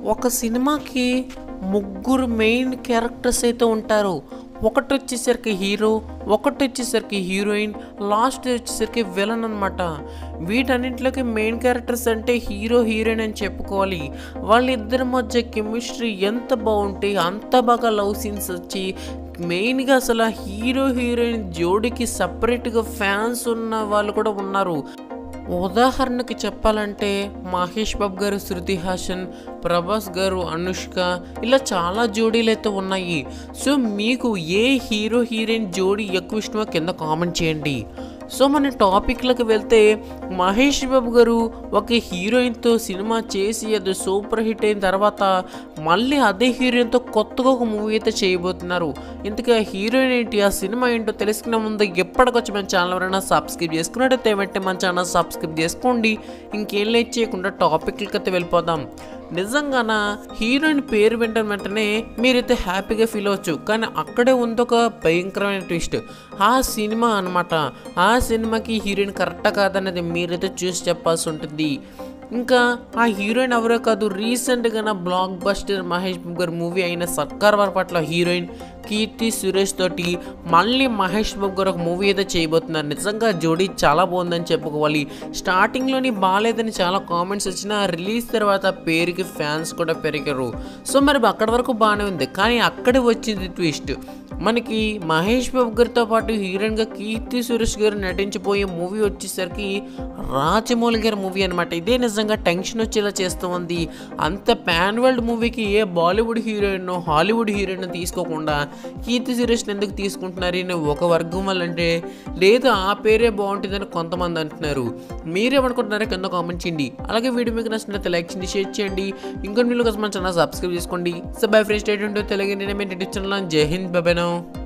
ఒక సినిమాకి ముగ్గురు మెయిన్ క్యారెక్టర్స్ అయితే ఉంటారు ఒకటి వచ్చేసరికి హీరో ఒకటి వచ్చేసరికి హీరోయిన్ లాస్ట్ వచ్చేసరికి విలన్ అనమాట వీటన్నింటిలోకి మెయిన్ క్యారెక్టర్స్ అంటే హీరో హీరోయిన్ అని చెప్పుకోవాలి వాళ్ళిద్దరి మధ్య కెమిస్ట్రీ ఎంత బాగుంటే అంత బాగా లవ్ సీన్స్ వచ్చి మెయిన్గా అసలు హీరో హీరోయిన్ జోడికి సపరేట్గా ఫ్యాన్స్ ఉన్న వాళ్ళు కూడా ఉన్నారు ఉదాహరణకి చెప్పాలంటే మహేష్ బాబు గారు శృతి హాసన్ ప్రభాస్ గారు అనుష్క ఇలా చాలా జోడీలు అయితే ఉన్నాయి సో మీకు ఏ హీరో హీరోయిన్ జోడీ ఎక్కువ ఇష్టమో కింద కామెంట్ చేయండి సో మన టాపిక్లకు వెళ్తే మహేష్ బాబు గారు ఒక హీరోయిన్తో సినిమా చేసి అది సూపర్ హిట్ అయిన తర్వాత మళ్ళీ అదే హీరోయిన్తో కొత్తగా ఒక మూవీ అయితే చేయబోతున్నారు ఇంతకీ ఆ హీరోయిన్ ఏంటి ఆ సినిమా ఏంటో తెలుసుకునే ముందు ఎప్పటికొచ్చి మన ఛానల్ ఎవరైనా సబ్స్క్రైబ్ చేసుకున్నట్టయితే వెంటనే మన ఛానల్ సబ్స్క్రైబ్ చేసుకోండి ఇంకేం లేట్ చేయకుండా టాపిక్లకి అయితే వెళ్ళిపోదాం నిజంగాన హీరోయిన్ పేరు వింటాం వెంటనే మీరైతే హ్యాపీగా ఫీల్ అవ్వచ్చు కానీ అక్కడే ఉంది ఒక భయంకరమైన ట్విస్ట్ ఆ సినిమా అనమాట ఆ సినిమాకి హీరోయిన్ కరెక్టా కాదనేది మీరైతే చూసి చెప్పాల్సి ఉంటుంది ఇంకా ఆ హీరోయిన్ ఎవరో కాదు రీసెంట్గా నా బ్లాక్ బస్టర్ మహేష్ బాబు గారి మూవీ అయిన సర్కార్ వారి పట్ల హీరోయిన్ కీర్తి సురేష్ తోటి మళ్ళీ మహేష్ బాబు గారు ఒక మూవీ అయితే చేయబోతున్నారు నిజంగా జోడీ చాలా బాగుందని చెప్పుకోవాలి స్టార్టింగ్లోని బాగాలేదని చాలా కామెంట్స్ వచ్చినా రిలీజ్ తర్వాత పేరుకి ఫ్యాన్స్ కూడా పెరిగారు సో మరి అక్కడి వరకు బాగానే ఉంది కానీ అక్కడే వచ్చింది ట్విస్ట్ మనకి మహేష్ బాబు గారితో పాటు హీరోయిన్గా కీర్తి సురేష్ గారు నటించిపోయే మూవీ వచ్చేసరికి రాజమౌళి గారి మూవీ అనమాట ఇదే నిజంగా టెన్షన్ వచ్చేలా చేస్తూ ఉంది అంత పాన్ వరల్డ్ మూవీకి ఏ బాలీవుడ్ హీరోయిన్ హాలీవుడ్ హీరోయిన్ తీసుకోకుండా కీర్తి సురేష్ని ఎందుకు తీసుకుంటున్నారు అని ఒక వర్గం వల్ల అంటే లేదు ఆ పేరే బాగుంటుందని కొంతమంది అంటున్నారు మీరేమనుకుంటున్నారో కింద కామెంట్ చేయండి అలాగే వీడియో మీకు నచ్చినట్లయితే లైక్ చేయండి షేర్ చేయండి ఇంకొన్ని వీళ్ళు కోసం మన ఛానల్ సబ్స్క్రైబ్ చేసుకోండి so bye friends state Telugu నేను ఛానల్ జై హింద్ బబెనో